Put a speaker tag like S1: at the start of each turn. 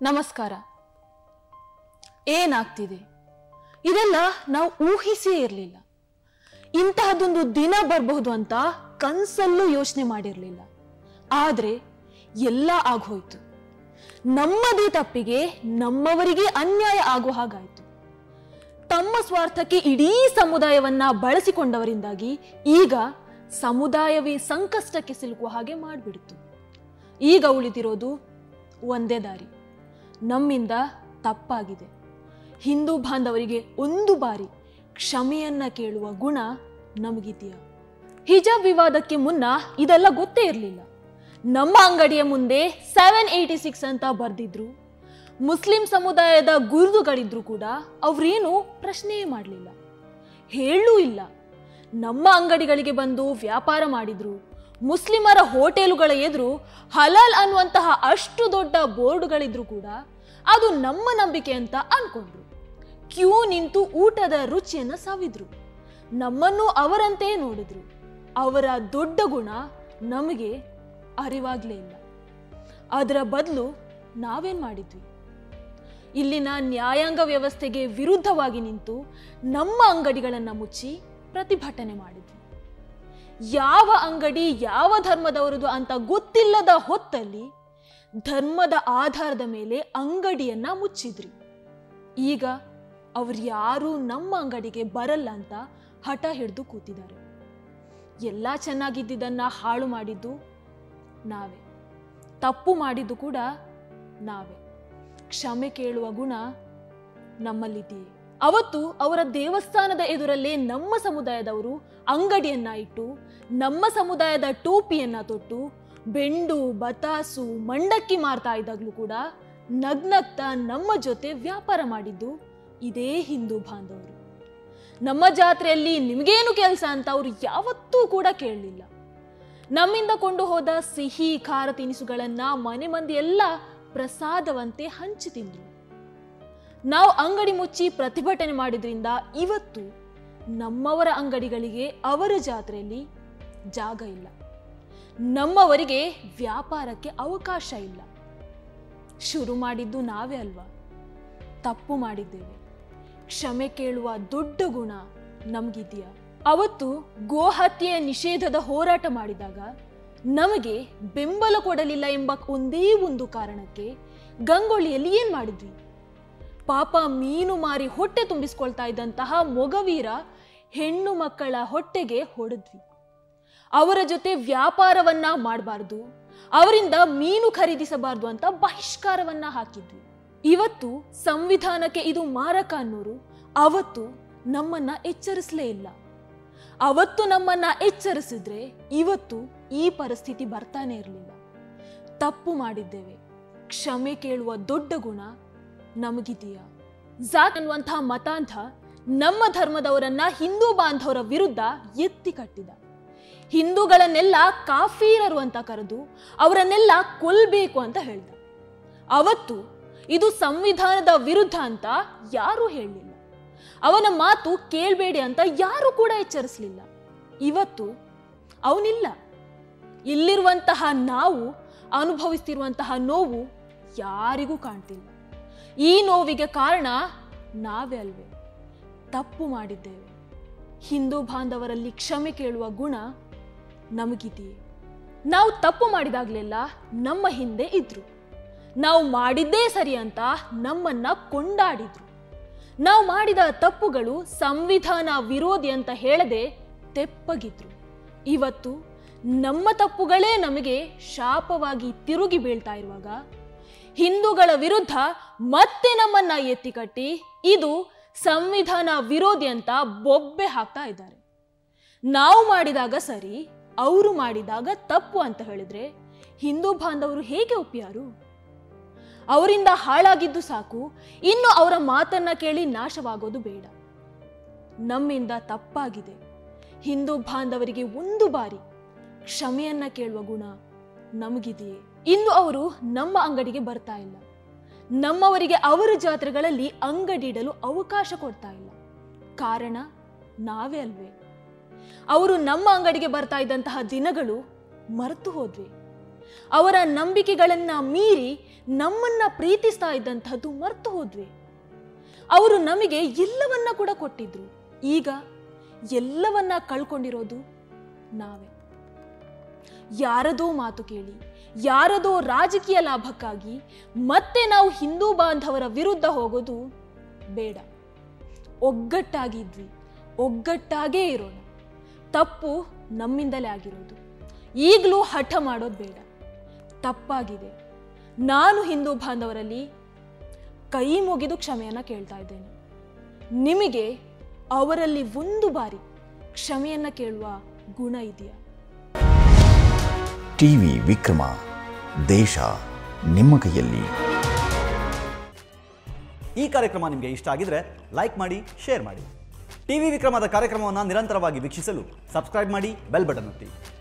S1: ನಮಸ್ಕಾರ ಏನಾಗ್ತಿದೆ ಇದೆಲ್ಲ ನಾವು ಊಹಿಸೇ ಇರಲಿಲ್ಲ ಇಂತಹದೊಂದು ದಿನ ಬರಬಹುದು ಅಂತ ಕನ್ಸಲ್ಲೂ ಯೋಚನೆ ಮಾಡಿರಲಿಲ್ಲ ಆದ್ರೆ ಎಲ್ಲ ಆಗೋಯ್ತು ನಮ್ಮದೇ ತಪ್ಪಿಗೆ ನಮ್ಮವರಿಗೆ ಅನ್ಯಾಯ ಆಗೋ ಹಾಗಾಯ್ತು ತಮ್ಮ ಸ್ವಾರ್ಥಕ್ಕೆ ಇಡೀ ಸಮುದಾಯವನ್ನ ಬಳಸಿಕೊಂಡವರಿಂದಾಗಿ ಈಗ ಸಮುದಾಯವೇ ಸಂಕಷ್ಟಕ್ಕೆ ಸಿಲುಕುವ ಹಾಗೆ ಮಾಡಿಬಿಡ್ತು ಈಗ ಉಳಿದಿರೋದು ಒಂದೇ ದಾರಿ ನಮ್ಮಿಂದ ತಪ್ಪಾಗಿದೆ ಹಿಂದೂ ಬಾಂಧವರಿಗೆ ಒಂದು ಬಾರಿ ಕ್ಷಮೆಯನ್ನ ಕೇಳುವ ಗುಣ ನಮಗಿದೆಯಾ ಹಿಜಾಬ್ ವಿವಾದಕ್ಕೆ ಮುನ್ನ ಇದೆಲ್ಲ ಗೊತ್ತೇ ಇರಲಿಲ್ಲ ನಮ್ಮ ಅಂಗಡಿಯ ಮುಂದೆ ಸೆವೆನ್ ಏಯ್ಟಿ ಸಿಕ್ಸ್ ಅಂತ ಬರ್ದಿದ್ರು ಮುಸ್ಲಿಂ ಸಮುದಾಯದ ಗುರುದುಗಳಿದ್ರು ಕೂಡ ಅವ್ರೇನು ಪ್ರಶ್ನೆಯೇ ಮಾಡಲಿಲ್ಲ ಹೇಳೂ ಇಲ್ಲ ನಮ್ಮ ಅಂಗಡಿಗಳಿಗೆ ಬಂದು ವ್ಯಾಪಾರ ಮಾಡಿದ್ರು ಮುಸ್ಲಿಮರ ಹೋಟೆಲುಗಳ ಎದುರು ಹಲಾಲ್ ಅನ್ನುವಂತಹ ಅಷ್ಟು ದೊಡ್ಡ ಬೋರ್ಡ್ಗಳಿದ್ರು ಕೂಡ ಅದು ನಮ್ಮ ನಂಬಿಕೆ ಅಂತ ಅನ್ಕೊಂಡ್ರು ಕ್ಯೂ ನಿಂತು ಊಟದ ರುಚಿಯನ್ನ ಸವಿದ್ರು ನಮ್ಮನ್ನು ಅವರಂತೆಯೇ ನೋಡಿದ್ರು ಅವರ ದೊಡ್ಡ ಗುಣ ನಮಗೆ ಅರಿವಾಗ್ಲೇ ಇಲ್ಲ ಅದರ ಬದಲು ನಾವೇನ್ ಮಾಡಿದ್ವಿ ಇಲ್ಲಿನ ನ್ಯಾಯಾಂಗ ವ್ಯವಸ್ಥೆಗೆ ವಿರುದ್ಧವಾಗಿ ನಿಂತು ನಮ್ಮ ಅಂಗಡಿಗಳನ್ನ ಮುಚ್ಚಿ ಪ್ರತಿಭಟನೆ ಮಾಡಿದ್ವಿ ಯಾವ ಅಂಗಡಿ ಯಾವ ಧರ್ಮದವರದು ಅಂತ ಗೊತ್ತಿಲ್ಲದ ಹೊತ್ತಲ್ಲಿ ಧರ್ಮದ ಆಧಾರದ ಮೇಲೆ ಅಂಗಡಿಯನ್ನ ಮುಚ್ಚಿದ್ರಿ ಈಗ ಅವ್ರು ಯಾರೂ ನಮ್ಮ ಅಂಗಡಿಗೆ ಬರಲ್ಲ ಅಂತ ಹಠ ಹಿಡಿದು ಕೂತಿದ್ದಾರೆ ಎಲ್ಲ ಚೆನ್ನಾಗಿದ್ದಿದ್ದನ್ನ ಹಾಳು ಮಾಡಿದ್ದು ನಾವೇ ತಪ್ಪು ಮಾಡಿದ್ದು ಕೂಡ ನಾವೇ ಕ್ಷಮೆ ಕೇಳುವ ಗುಣ ನಮ್ಮಲ್ಲಿದೆಯೇ ಅವತ್ತು ಅವರ ದೇವಸ್ಥಾನದ ಎದುರಲ್ಲೇ ನಮ್ಮ ಸಮುದಾಯದವರು ಅಂಗಡಿಯನ್ನ ಇಟ್ಟು ನಮ್ಮ ಸಮುದಾಯದ ಟೋಪಿಯನ್ನ ತೊಟ್ಟು ಬೆಂಡು ಬತಾಸು ಮಂಡಕ್ಕಿ ಮಾರ್ತಾ ಇದ್ದಾಗಲೂ ಕೂಡ ನಗ್ನಗ್ತ ನಮ್ಮ ಜೊತೆ ವ್ಯಾಪಾರ ಮಾಡಿದ್ದು ಇದೇ ಹಿಂದೂ ಬಾಂಧವರು ನಮ್ಮ ಜಾತ್ರೆಯಲ್ಲಿ ನಿಮಗೇನು ಕೆಲಸ ಅಂತ ಅವರು ಯಾವತ್ತೂ ಕೂಡ ಕೇಳಲಿಲ್ಲ ನಮ್ಮಿಂದ ಕೊಂಡು ಹೋದ ಸಿಹಿ ಖಾರ ತಿನಿಸುಗಳನ್ನ ಮನೆ ಮಂದಿ ಎಲ್ಲ ಪ್ರಸಾದವಂತೆ ಹಂಚಿ ತಿಂದ್ರು ನಾವು ಅಂಗಡಿ ಮುಚ್ಚಿ ಪ್ರತಿಭಟನೆ ಮಾಡಿದ್ರಿಂದ ಇವತ್ತು ನಮ್ಮವರ ಅಂಗಡಿಗಳಿಗೆ ಅವರ ಜಾತ್ರೆಯಲ್ಲಿ ಜಾಗ ಇಲ್ಲ ನಮ್ಮವರಿಗೆ ವ್ಯಾಪಾರಕ್ಕೆ ಅವಕಾಶ ಇಲ್ಲ ಶುರು ಮಾಡಿದ್ದು ನಾವೇ ಅಲ್ವಾ ತಪ್ಪು ಮಾಡಿದ್ದೇವೆ ಕ್ಷಮೆ ಕೇಳುವ ದೊಡ್ಡ ಗುಣ ನಮಗಿದೆಯಾ ಅವತ್ತು ಗೋಹತ್ಯೆಯ ನಿಷೇಧದ ಹೋರಾಟ ಮಾಡಿದಾಗ ನಮಗೆ ಬೆಂಬಲ ಕೊಡಲಿಲ್ಲ ಎಂಬ ಒಂದೇ ಒಂದು ಕಾರಣಕ್ಕೆ ಗಂಗೊಳ್ಳಿಯಲ್ಲಿ ಏನ್ ಮಾಡಿದ್ವಿ ಪಾಪ ಮೀನು ಮಾರಿ ಹೊಟ್ಟೆ ತುಂಬಿಸ್ಕೊಳ್ತಾ ಇದ್ದಂತಹ ಮೊಗವೀರ ಹೆಣ್ಣು ಮಕ್ಕಳ ಹೊಟ್ಟೆಗೆ ಹೊಡೆದ್ವಿ ಅವರ ಜೊತೆ ವ್ಯಾಪಾರವನ್ನ ಮಾಡಬಾರ್ದು ಅವರಿಂದ ಮೀನು ಖರೀದಿಸಬಾರ್ದು ಅಂತ ಬಹಿಷ್ಕಾರವನ್ನ ಹಾಕಿದ್ವಿ ಇವತ್ತು ಸಂವಿಧಾನಕ್ಕೆ ಇದು ಮಾರಕ ಅನ್ನೋರು ಅವತ್ತು ನಮ್ಮನ್ನ ಎಚ್ಚರಿಸಲೇ ಇಲ್ಲ ಅವತ್ತು ನಮ್ಮನ್ನ ಎಚ್ಚರಿಸಿದ್ರೆ ಇವತ್ತು ಈ ಪರಿಸ್ಥಿತಿ ಬರ್ತಾನೆ ಇರಲಿಲ್ಲ ತಪ್ಪು ಮಾಡಿದ್ದೇವೆ ಕ್ಷಮೆ ಕೇಳುವ ದೊಡ್ಡ ಗುಣ ನಮಗಿದೆಯಾ ಜಾಟ್ ಅನ್ನುವಂತಹ ಮತಾಂಧ ನಮ್ಮ ಧರ್ಮದವರನ್ನ ಹಿಂದೂ ಬಾಂಧವರ ವಿರುದ್ಧ ಎತ್ತಿ ಕಟ್ಟಿದ ಹಿಂದೂಗಳನ್ನೆಲ್ಲ ಕಾಫೀರರು ಅಂತ ಕರೆದು ಅವರನ್ನೆಲ್ಲ ಕೊಲ್ಬೇಕು ಅಂತ ಹೇಳ್ದ ಅವತ್ತು ಇದು ಸಂವಿಧಾನದ ವಿರುದ್ಧ ಅಂತ ಯಾರೂ ಹೇಳಲಿಲ್ಲ ಅವನ ಮಾತು ಕೇಳಬೇಡಿ ಅಂತ ಯಾರು ಕೂಡ ಎಚ್ಚರಿಸಲಿಲ್ಲ ಇವತ್ತು ಅವನಿಲ್ಲ ಇಲ್ಲಿರುವಂತಹ ನಾವು ಅನುಭವಿಸ್ತಿರುವಂತಹ ನೋವು ಯಾರಿಗೂ ಕಾಣ್ತಿಲ್ಲ ಈ ನೋವಿಗೆ ಕಾರಣ ನಾವೇ ಅಲ್ವೇ ತಪ್ಪು ಮಾಡಿದ್ದೇವೆ ಹಿಂದೂ ಬಾಂಧವರಲ್ಲಿ ಕ್ಷಮೆ ಕೇಳುವ ಗುಣ ನಮಗಿದೆಯೇ ನಾವು ತಪ್ಪು ಮಾಡಿದಾಗಲೆಲ್ಲ ನಮ್ಮ ಹಿಂದೆ ಇದ್ರು ನಾವು ಮಾಡಿದ್ದೇ ಸರಿ ಅಂತ ನಮ್ಮನ್ನ ಕೊಂಡಾಡಿದ್ರು ನಾವು ಮಾಡಿದ ತಪ್ಪುಗಳು ಸಂವಿಧಾನ ವಿರೋಧಿ ಅಂತ ಹೇಳದೆ ತೆಪ್ಪಗಿದ್ರು ಇವತ್ತು ನಮ್ಮ ತಪ್ಪುಗಳೇ ನಮಗೆ ಶಾಪವಾಗಿ ತಿರುಗಿ ಬೀಳ್ತಾ ಇರುವಾಗ ಹಿಂದೂಗಳ ವಿರುದ್ಧ ಮತ್ತೆ ನಮ್ಮನ್ನ ಎತ್ತಿ ಕಟ್ಟಿ ಇದು ಸಂವಿಧಾನ ವಿರೋಧಿ ಅಂತ ಬೊಬ್ಬೆ ಹಾಕ್ತಾ ಇದ್ದಾರೆ ನಾವು ಮಾಡಿದಾಗ ಸರಿ ಅವರು ಮಾಡಿದಾಗ ತಪ್ಪು ಅಂತ ಹೇಳಿದ್ರೆ ಹಿಂದೂ ಬಾಂಧವರು ಹೇಗೆ ಒಪ್ಪಿಯಾರು ಅವರಿಂದ ಹಾಳಾಗಿದ್ದು ಸಾಕು ಇನ್ನು ಅವರ ಮಾತನ್ನ ಕೇಳಿ ನಾಶವಾಗೋದು ಬೇಡ ನಮ್ಮಿಂದ ತಪ್ಪಾಗಿದೆ ಹಿಂದೂ ಬಾಂಧವರಿಗೆ ಒಂದು ಬಾರಿ ಕ್ಷಮೆಯನ್ನ ಕೇಳುವ ಗುಣ ನಮಗಿದೆಯೇ ಇಂದು ಅವರು ನಮ್ಮ ಅಂಗಡಿಗೆ ಬರ್ತಾ ಇಲ್ಲ ನಮ್ಮವರಿಗೆ ಅವರ ಜಾತ್ರೆಗಳಲ್ಲಿ ಅಂಗಡಿ ಇಡಲು ಅವಕಾಶ ಕೊಡ್ತಾ ಇಲ್ಲ ಕಾರಣ ನಾವೇ ಅಲ್ವೇ ಅವರು ನಮ್ಮ ಅಂಗಡಿಗೆ ಬರ್ತಾ ಇದ್ದಂತಹ ದಿನಗಳು ಮರೆತು ಹೋದ್ವಿ ಅವರ ನಂಬಿಕೆಗಳನ್ನ ಮೀರಿ ನಮ್ಮನ್ನ ಪ್ರೀತಿಸ್ತಾ ಇದ್ದಂಥದ್ದು ಮರ್ತು ಹೋದ್ವಿ ಅವರು ನಮಗೆ ಎಲ್ಲವನ್ನ ಕೂಡ ಕೊಟ್ಟಿದ್ರು ಈಗ ಎಲ್ಲವನ್ನ ಕಳ್ಕೊಂಡಿರೋದು ನಾವೇ ಯಾರದೋ ಮಾತು ಕೇಳಿ ಯಾರದೋ ರಾಜಕೀಯ ಲಾಭಕ್ಕಾಗಿ ಮತ್ತೆ ನಾವು ಹಿಂದೂ ಬಾಂಧವರ ವಿರುದ್ಧ ಹೋಗೋದು ಬೇಡ ಒಗ್ಗಟ್ಟಾಗಿದ್ವಿ ಒಗ್ಗಟ್ಟಾಗೇ ಇರೋಣ ತಪ್ಪು ನಮ್ಮಿಂದಲೇ ಆಗಿರೋದು ಈಗಲೂ ಹಠ ಮಾಡೋದು ಬೇಡ ತಪ್ಪಾಗಿದೆ ನಾನು ಹಿಂದೂ ಬಾಂಧವರಲ್ಲಿ ಕೈ ಮುಗಿದು ಕ್ಷಮೆಯನ್ನ ಕೇಳ್ತಾ ಇದ್ದೇನೆ ನಿಮಗೆ ಅವರಲ್ಲಿ ಒಂದು ಬಾರಿ ಕ್ಷಮೆಯನ್ನ ಕೇಳುವ ಗುಣ ಇದೆಯಾ
S2: ಟಿವಿ ವಿಕ್ರಮ ದೇಶ ನಿಮ್ಮ ಕೈಯಲ್ಲಿ
S3: ಈ ಕಾರ್ಯಕ್ರಮ ನಿಮಗೆ ಇಷ್ಟ ಆಗಿದ್ರೆ ಲೈಕ್ ಮಾಡಿ ಶೇರ್ ಮಾಡಿ ಟಿವಿ ವಿಕ್ರಮದ ಕಾರ್ಯಕ್ರಮವನ್ನು ನಿರಂತರವಾಗಿ ವೀಕ್ಷಿಸಲು ಸಬ್ಸ್ಕ್ರೈಬ್ ಮಾಡಿ ಬೆಲ್ ಬಟನ್ ಒತ್ತಿ